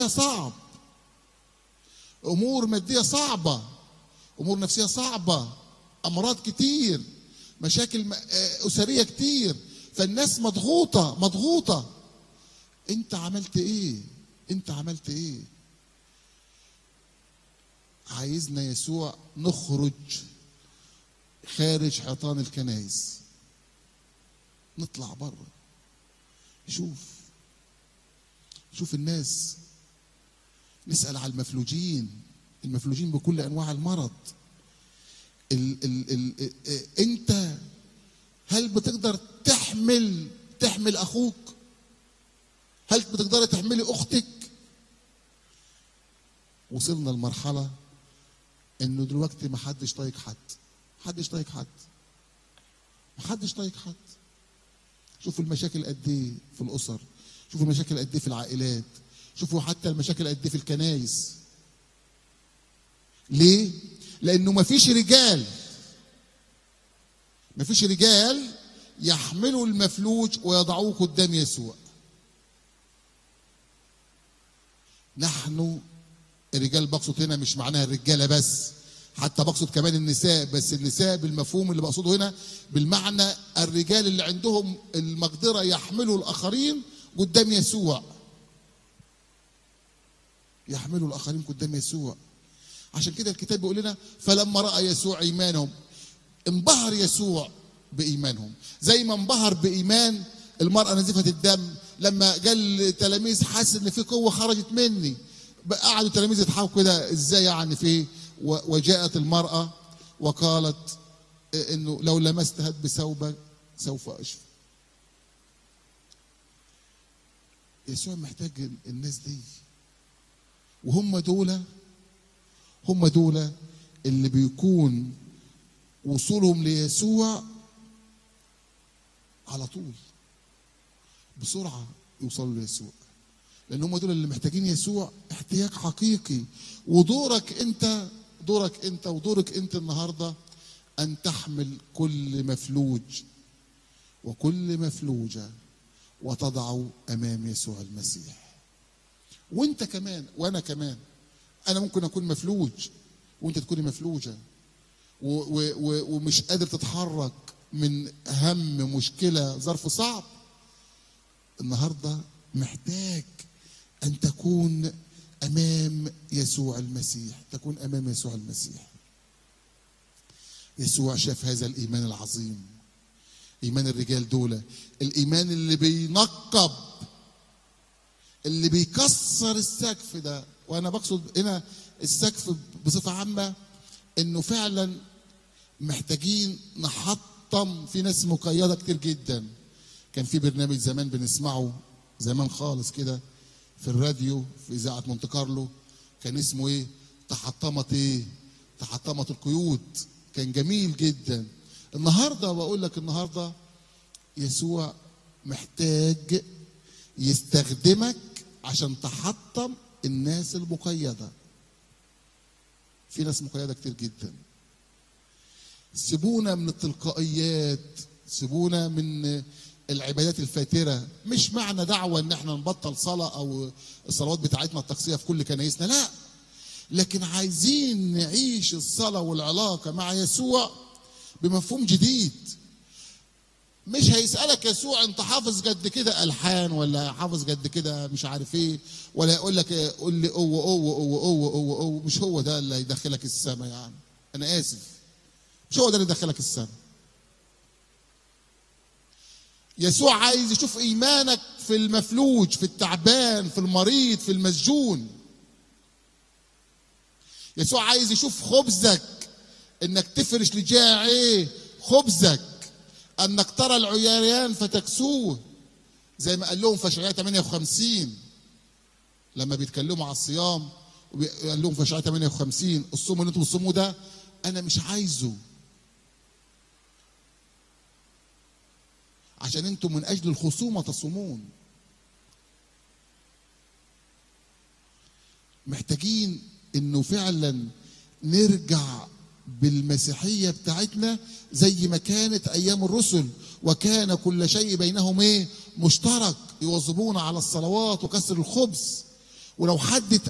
صعب امور ماديه صعبه امور نفسيه صعبه امراض كتير مشاكل م- آه، اسريه كتير فالناس مضغوطه مضغوطه انت عملت ايه انت عملت ايه عايزنا يسوع نخرج خارج حيطان الكنائس نطلع بره شوف شوف الناس نسأل على المفلوجين المفلوجين بكل أنواع المرض ال ال ال ال أنت هل بتقدر تحمل تحمل أخوك هل بتقدر تحملي أختك وصلنا لمرحلة إنه دلوقتي ما حدش طايق حد محدش طايق حد محدش طايق حد شوفوا المشاكل قد ايه في الاسر شوفوا المشاكل قد ايه في العائلات شوفوا حتى المشاكل قد ايه في الكنايس ليه لانه مفيش رجال مفيش رجال يحملوا المفلوج ويضعوه قدام يسوع نحن الرجال بقصد هنا مش معناها الرجاله بس حتى بقصد كمان النساء بس النساء بالمفهوم اللي بقصده هنا بالمعنى الرجال اللي عندهم المقدره يحملوا الاخرين قدام يسوع يحملوا الاخرين قدام يسوع عشان كده الكتاب بيقول لنا فلما راى يسوع ايمانهم انبهر يسوع بايمانهم زي ما انبهر بايمان المراه نزيفه الدم لما قال التلاميذ حاسس ان في قوه خرجت مني بقى قعدوا التلاميذ يضحكوا كده ازاي يعني في إيه؟ و- وجاءت المراه وقالت انه لو لمست هد بثوبك سوف اشفى يسوع محتاج الناس دي وهم دول هم دول اللي بيكون وصولهم ليسوع على طول بسرعة يوصلوا ليسوع لأن هم دول اللي محتاجين يسوع احتياج حقيقي ودورك أنت دورك أنت ودورك أنت النهاردة أن تحمل كل مفلوج وكل مفلوجة وتضعه أمام يسوع المسيح وانت كمان وانا كمان انا ممكن اكون مفلوج وانت تكوني مفلوجه و و و ومش قادر تتحرك من هم مشكله ظرف صعب النهارده محتاج ان تكون امام يسوع المسيح تكون امام يسوع المسيح يسوع شاف هذا الايمان العظيم ايمان الرجال دول الايمان اللي بينقب اللي بيكسر السقف ده وانا بقصد هنا السقف بصفه عامه انه فعلا محتاجين نحطم في ناس مقيده كتير جدا كان في برنامج زمان بنسمعه زمان خالص كده في الراديو في اذاعه مونte كارلو كان اسمه ايه تحطمت ايه تحطمت القيود كان جميل جدا النهارده بقول لك النهارده يسوع محتاج يستخدمك عشان تحطم الناس المقيده في ناس مقيده كتير جدا سيبونا من التلقائيات سيبونا من العبادات الفاتره مش معنى دعوه ان احنا نبطل صلاه او الصلوات بتاعتنا التقصيه في كل كنايسنا لا لكن عايزين نعيش الصلاه والعلاقه مع يسوع بمفهوم جديد مش هيسألك يسوع انت حافظ قد كده ألحان ولا حافظ قد كده مش عارف ايه ولا يقول لك إيه، قول لي اوه اوه اوه اوه اوه اوه مش هو ده اللي هيدخلك السماء يعني انا اسف مش هو ده اللي يدخلك السماء يسوع عايز يشوف ايمانك في المفلوج في التعبان في المريض في المسجون يسوع عايز يشوف خبزك انك تفرش لجاع ايه خبزك انك ترى العيان فتكسوه زي ما قال لهم في اشعياء 58 لما بيتكلموا على الصيام وبي- قال لهم في اشعياء 58 الصوم اللي انتم بتصوموه ده انا مش عايزه عشان انتم من اجل الخصومه تصومون محتاجين انه فعلا نرجع بالمسيحيه بتاعتنا زي ما كانت ايام الرسل وكان كل شيء بينهم ايه مشترك يواظبون على الصلوات وكسر الخبز ولو حد